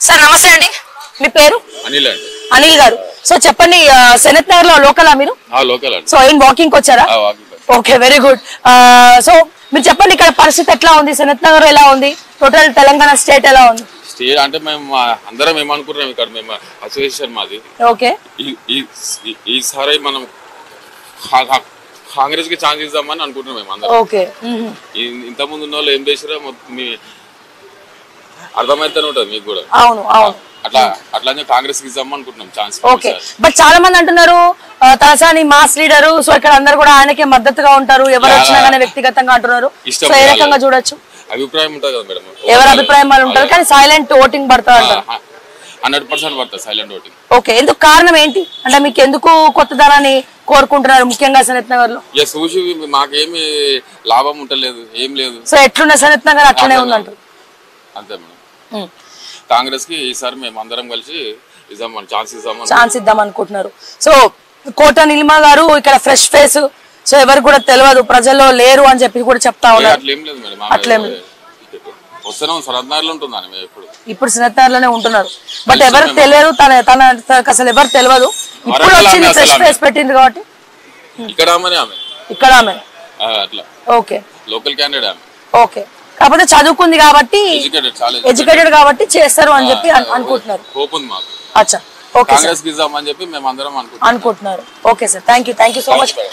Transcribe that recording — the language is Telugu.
సార్ నమస్తే అండి మీ పేరు అనిల్ అండి అనిల్ గారు సో చెప్పండి ఆ, సెనత్ నగర్ లో లోకలా మీరు ఆ లోకల్ అండి సో ఏం వాకింగ్ వచ్చారా ఆ walking bye. Okay very good so మీరు చెప్పండి ఇక్కడ పరిస్థితి ఎట్లా ఉంది సెనత్ నగర్ ఎలా ఉంది టోటల్ తెలంగాణ స్టేట్ ఎలా ఉంది స్టే అంటే మేము మా అందరం ఏమనుకుంటున్నాం ఇక్కడ మేము అసోసియేషన్ మాది ఓకే ఈ- ఈ- ఈ- ఈసారి మనం కా- కా- కాంగ్రెస్ కి ఛాన్స్ ఇద్దామని అనుకుంటున్నాం మేము అందరం ఓకే ఈ- ఇంతకుముందు ఉన్న వాళ్ళు ఏం చేసిరో మొత్తం మీ అర్థమైతేనే ఉంటుంది మీకు కూడా అవును అవును అట్లా అట్లానే కాంగ్రెస్ కి ఇద్దాం అనుకుంటున్నాం ఛాన్స్ ఓకే బట్ చాలా మంది అంటున్నారు ఆ, తలసాని మాస్ లీడరు సో ఇక్కడ అందరు కూడా ఆయనకే మద్దతుగా ఉంటారు ఎవరు వచ్చినా కానీ వ్యక్తిగతంగా అంటున్నారు ఇష్టం సో ఏ వాళ్ళ- రకంగా చూడొచ్చు అభిప్రాయం ఉంటుంది కదా మేడం ఎవరి అభిప్రాయం వాళ్ళు ఉంటారు కానీ సైలెంట్ ఓటింగ్ పడతా అంటారు హండ్రెడ్ పర్సెంట్ పడుతుంది సైలెంట్ ఓటింగ్ ఓకే ఎందుకు కారణం ఏంటి అంటే మీకు ఎందుకు కొత్తదనాన్ని కోరుకుంటున్నారు ముఖ్యంగా సనత్ నగర్ లో ఇక చూసి మాకేమి లాభం ఉంటలేదు ఏం లేదు సో ఎట్లున్న సనత్ నగర్ అట్లనే ఉందంటారు అంతే మేడం కాంగ్రెస్ కి ఈసారి మేము అందరం కలిసి ఇద్దామని ఛాన్స్ ఇద్దామని ఛాన్స్ ఇద్దాం అనుకుంటున్నారు సో కోట నిల్మ గారు ఇక్కడ ఫ్రెష్ ఫేస్ సో ఎవరు కూడా తెలియదు ప్రజల్లో లేరు అని చెప్పి కూడా చెప్తా ఏ, ఉన్నారు అట్లేం లేదు మేడం అట్లేం ఆమె వస్తున్నాం సరద్నారులో ఉంటుంది ఆమె ఎప్పుడు ఇప్పుడు సనత్ నగర్ లోనే ఉంటున్నారు బట్ ఎవరికి తెలియదు తన తన తనకు అసలు ఎవరు తెలియదు ఇప్పుడు వరంగల్ వచ్చింది ఆమె ఫ్రెష్ అసలు ఫేస్ పెట్టింది కాబట్టి ఇక్కడ ఆమెనే ఆమె ఇక్కడ ఆమె ఆ, అట్లా ఓకే లోకల్ క్యాండిడేట్ ఆమె ఓకే కాకపోతే చదువుకుంది కాబట్టి ఎడ్యుకేటెడ్ చాలా ఎడ్యుకేటెడ్ కాబట్టి చేస్తారు అని చెప్పి అన్- అనుకుంటున్నారు హోప్ ఉంది మాకు అచ్చా ఓకే సార్ కాంగ్రెస్ కి ఇద్దామని చెప్పి మేము అందరం అనుకుంటున్నాం అనుకుంటున్నారు okay sir thank you thank you so much